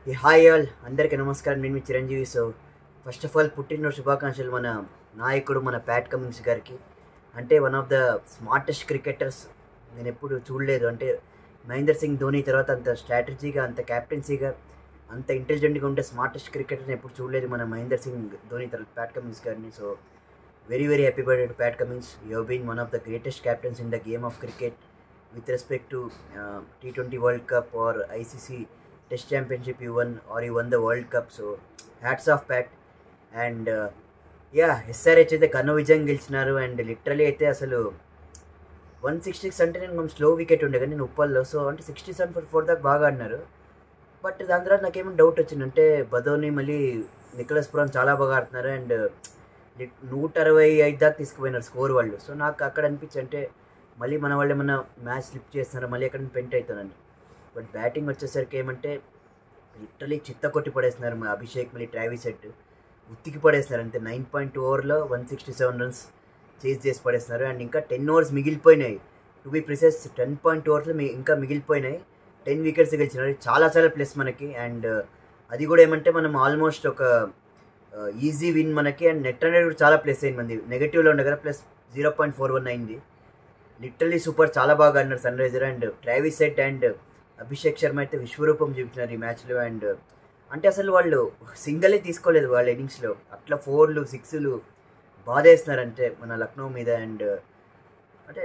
ఈ hi all అందరికీ నమస్కారం నేను మీ Chiranjeevi so first of all పుట్టినరోజు శుభాకాంక్షలు మన నాయకుడు మన ప్యాట్ కమిన్స్ గారికి అంటే one of the smartest cricketers నేను ఎప్పుడు చూడలేదు అంటే మహేందర్ సింగ్ ధోని తర్వాత అంత స్ట్రాటజీగా అంత క్యాప్టెన్సీగా అంత ఇంటెలిజెంట్గా ఉండే స్మార్టెస్ట్ క్రికెటర్ని ఎప్పుడు చూడలేదు మన మహేందర్ సింగ్ ధోని తర్వాత ప్యాట్ కమిన్స్ గారిని so very very happy birthday to Pat Cummins you been one of the greatest captains in the game of cricket with respect to uh, T20 World Cup or ICC Test Championship you won or you won the World Cup. So hats off Pat. And yeah SRH అయితే కన్ను విజయం గెలిచినారు and literally అయితే అసలు one sixty six అంటే నేను కొంచెం slow wicket ఉండే కానీ నేను ఉప్పల్లో సో అంటే సిక్స్టీ సెవెన్ ఫోర్ ఫోర్ దాకా బాగా ఆడినారు బట్ దాని తర్వాత నాకేమో డౌట్ వచ్చింది అంటే బదోని మళ్ళీ నికలస్ పురం చాలా బాగా ఆడుతున్నారు అండ్ నూట అరవై ఐదు దాకా తీసుకుపోయినారు స్కోర్ వాళ్ళు సో నాకు అక్కడ అనిపించి అంటే మళ్ళీ మన వాళ్ళు ఏమన్నా మ్యాచ్ స్లిప్ చేస్తున్నారు మళ్ళీ ఎక్కడ పెంట్ అవుతానని బట్ బ్యాటింగ్ వచ్చేసరికి ఏమంటే లిటరలీ చిత్త కొట్టి పడేస్తున్నారు మా అభిషేక్ మళ్ళీ ట్రావీ సెట్ ఉత్తికి పడేస్తున్నారు అంతే నైన్ పాయింట్ టూ ఓవర్లో one sixty seven runs chase చేసి పడేస్తున్నారు అండ్ ఇంకా టెన్ ఓవర్స్ మిగిలిపోయినాయి to be precise ten point ఓవర్స్లో మీ ఇంకా మిగిలిపోయినాయి టెన్ వికెట్స్ గెలిచినారు చాలా చాలా ప్లస్ మనకి అండ్ అది కూడా ఏమంటే మనం ఆల్మోస్ట్ ఒక ఈజీ విన్ మనకి అండ్ నెట్ అనేది కూడా చాలా ప్లస్ అయింది మంది నెగిటివ్లో ఉండే కదా plus zero point four one అయింది లిటరలీ సూపర్ చాలా బాగా ఆడినారు Sunriser and Travis Head and Abhishek Sharma అయితే విశ్వరూపం చూపించినారు ఈ మ్యాచ్లో అండ్ అంటే అసలు వాళ్ళు సింగలే తీసుకోలేదు వాళ్ళ ఇన్నింగ్స్లో అట్లా ఫోర్లు సిక్స్లు బాధేస్తున్నారు అంటే మన లక్నో మీద అండ్ అంటే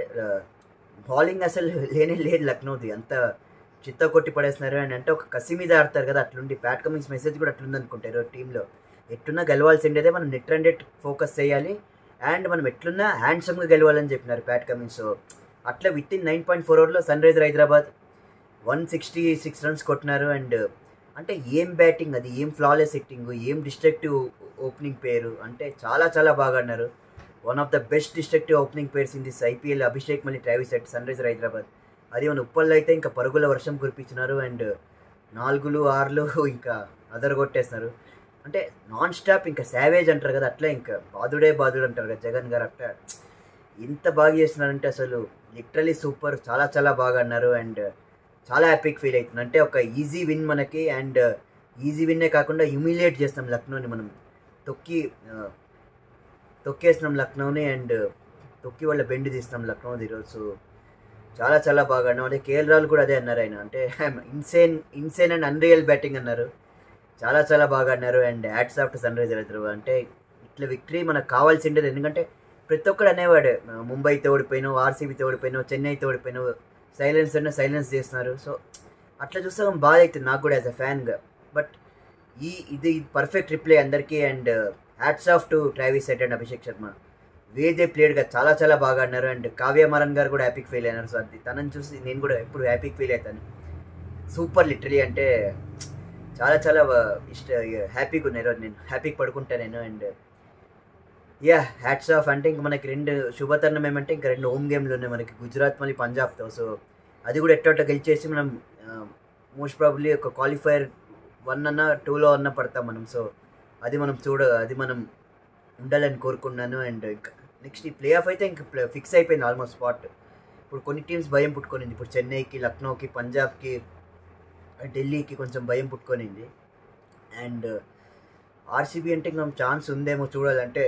బౌలింగ్ అసలు లేనే లేదు లక్నోది అంత చిత్త కొట్టి పడేస్తున్నారు అండ్ అంటే ఒక కసి మీద ఆడతారు కదా అట్లుండి ప్యాట్ కమింగ్స్ మెసేజ్ కూడా అట్లుంది అనుకుంటారు టీంలో ఎట్టున్నా గెలవాల్సిండేదే మనం నెట్ రన్ రేట్ ఫోకస్ చేయాలి అండ్ మనం ఎట్లున్నా హ్యాండ్సమ్గా గెలవాలని చెప్పినారు ప్యాట్ కమిన్స్ సో అట్లా within nine point four ఓవర్లో Sunriser Hyderabad one sixty six runs కొట్టినారు అండ్ అంటే ఏం బ్యాటింగ్ అది ఏం ఫ్లాలెస్ హిట్టింగ్ ఏం డిస్ట్రక్టివ్ ఓపెనింగ్ పేరు అంటే చాలా చాలా బాగా ఆడినారు one of the best destructive opening pairs in this IPL Abhishek మళ్ళీ Travis Head Sunriser Hyderabad అది మన ఉప్పల్లో అయితే ఇంకా పరుగుల వర్షం కురిపించినారు అండ్ నాలుగులు ఆరులు ఇంకా అదర్ కొట్టేస్తున్నారు అంటే నాన్ స్టాప్ ఇంకా శావేజ్ అంటారు కదా అట్లా ఇంకా బాధుడే బాధుడు అంటారు కదా జగన్ గారు అట్లా ఎంత బాగా చేస్తున్నారంటే అసలు లిటరలీ సూపర్ చాలా చాలా బాగా అన్నారు అండ్ చాలా హ్యాపీకి ఫీల్ అవుతుంది అంటే ఒక ఈజీ విన్ మనకి అండ్ ఈజీ విన్నే కాకుండా హ్యూమిలియేట్ చేస్తాం లక్నోని మనం తొక్కి తొక్కేస్తున్నాం లక్నోని అండ్ తొక్కి వాళ్ళ బెండ్ తీస్తాం లక్నోది ఈరోజు చాలా చాలా బాగా ఆడినాం అంటే కేఎల్ రాహుల్ కూడా అదే అన్నారు ఆయన అంటే insane insane and unreal batting అన్నారు చాలా చాలా బాగా ఆడినారు and hats off Sunriser అవుతారు అంటే ఇట్లా విక్టరీ మనకు కావాల్సిండేది ఎందుకంటే ప్రతి ఒక్కడు అనేవాడు ముంబైతో ఓడిపోయినావు ఆర్సీబీతో ఓడిపోయినావు చెన్నైతో ఓడిపోయినావు సైలెన్స్ అన్న సైలెన్స్ చేస్తున్నారు సో అట్లా చూస్తే బాధ అవుతుంది నాకు కూడా యాజ్ అ ఫ్యాన్గా బట్ ఈ ఇది పర్ఫెక్ట్ రిప్లై అందరికీ and hats off to Travis Head and Abhishek Sharma వేదే ప్లేయర్గా చాలా చాలా బాగా ఆడినారు అండ్ కావ్య మరన్ గారు కూడా హ్యాపీకి ఫీల్ అయినారు సో అది తనని చూసి నేను కూడా ఎప్పుడు హ్యాపీకి ఫీల్ అవుతాను సూపర్ లిటరలీ అంటే చాలా చాలా ఇష్ట హ్యాపీగా ఉన్నాయి నేను హ్యాపీగా పడుకుంటా నేను అండ్ యా హ్యాట్స్ ఆఫ్ అంటే ఇంక మనకి రెండు శుభతరుణం ఏమంటే ఇంకా రెండు హోమ్ గేమ్లు ఉన్నాయి మనకి గుజరాత్ మళ్ళీ పంజాబ్తో సో అది కూడా ఎట్టోట గెలిచేసి మనం మోస్ట్ ప్రాబ్లీ ఒక క్వాలిఫైర్ వన్ అన్న టూలో అన్న పడతాం మనం సో అది మనం చూడ అది మనం ఉండాలని కోరుకున్నాను అండ్ ఇంకా నెక్స్ట్ ఈ ప్లే ఆఫ్ అయితే ఇంకా ఫిక్స్ అయిపోయింది ఆల్మోస్ట్ స్పాట్ ఇప్పుడు కొన్ని టీమ్స్ భయం పుట్టుకొనింది ఇప్పుడు చెన్నైకి లక్నోకి పంజాబ్కి ఢిల్లీకి కొంచెం భయం పుట్టుకొనింది అండ్ ఆర్సీబీ అంటే ఇంకా ఛాన్స్ ఉందేమో చూడాలంటే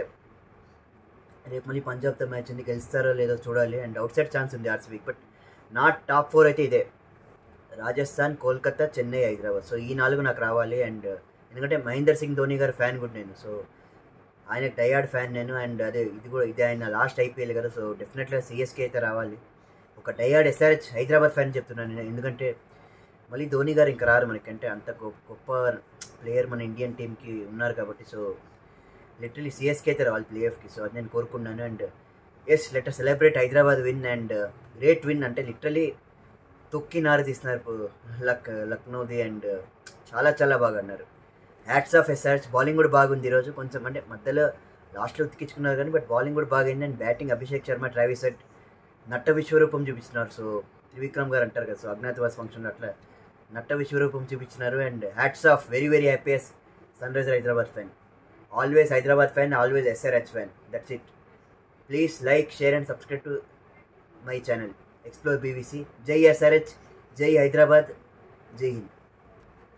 రేపు మళ్ళీ పంజాబ్తో మ్యాచ్ ఉంది గెలుస్తారో లేదో చూడాలి అండ్ అవుట్ సైడ్ ఛాన్స్ ఉంది ఆర్సీబీకి బట్ నాట్ టాప్ ఫోర్ అయితే ఇదే రాజస్థాన్ కోల్కతా చెన్నై హైదరాబాద్ సో ఈ నాలుగు నాకు రావాలి అండ్ ఎందుకంటే మహేందర్ సింగ్ ధోని గారి ఫ్యాన్ కూడా నేను సో ఆయన డయార్డ్ ఫ్యాన్ నేను అండ్ అదే ఇది కూడా ఇది ఆయన లాస్ట్ ఐపీఎల్ కదా సో డెఫినెట్గా సిఎస్కే అయితే రావాలి ఒక డయార్డ్ ఎస్ఆర్హెచ్ హైదరాబాద్ ఫ్యాన్ చెప్తున్నాను నేను ఎందుకంటే మళ్ళీ ధోని గారు ఇంకా రారు మనకి అంటే అంత గొప్ప ప్లేయర్ మన ఇండియన్ టీంకి ఉన్నారు కాబట్టి సో లిటరలీ సిఎస్కే అయితే రావాలి ప్లేఆఫ్కి సో అది నేను కోరుకున్నాను and S letter celebrate Hyderabad win and great win అంటే లిటరలీ తొక్కి నారు తీస్తున్నారు లక్ లక్నోది అండ్ చాలా చాలా బాగా అన్నారు హ్యాట్స్ ఆఫ్ ఎస్ఆర్స్ బౌలింగ్ కూడా బాగుంది ఈరోజు కొంచెం అంటే మధ్యలో లాస్ట్లో ఉతికించుకున్నారు కానీ బట్ బౌలింగ్ కూడా బాగైంది and batting Abhishek Sharma Travis Head నట్ట విశ్వరూపం చూపిస్తున్నారు సో త్రివిక్రమ్ గారు అంటారు కదా సో అజ్ఞాతవాస్ ఫంక్షన్ అట్లా నట్ట విశ్వరూపం చూపించినారు and hats off very very happiest Sunriser Hyderabad fan always Hyderabad fan always SRH fan that's it please like share and subscribe to my channel explore BVC జై ఎస్ఆర్హెచ్ జై హైదరాబాద్ జై హింద్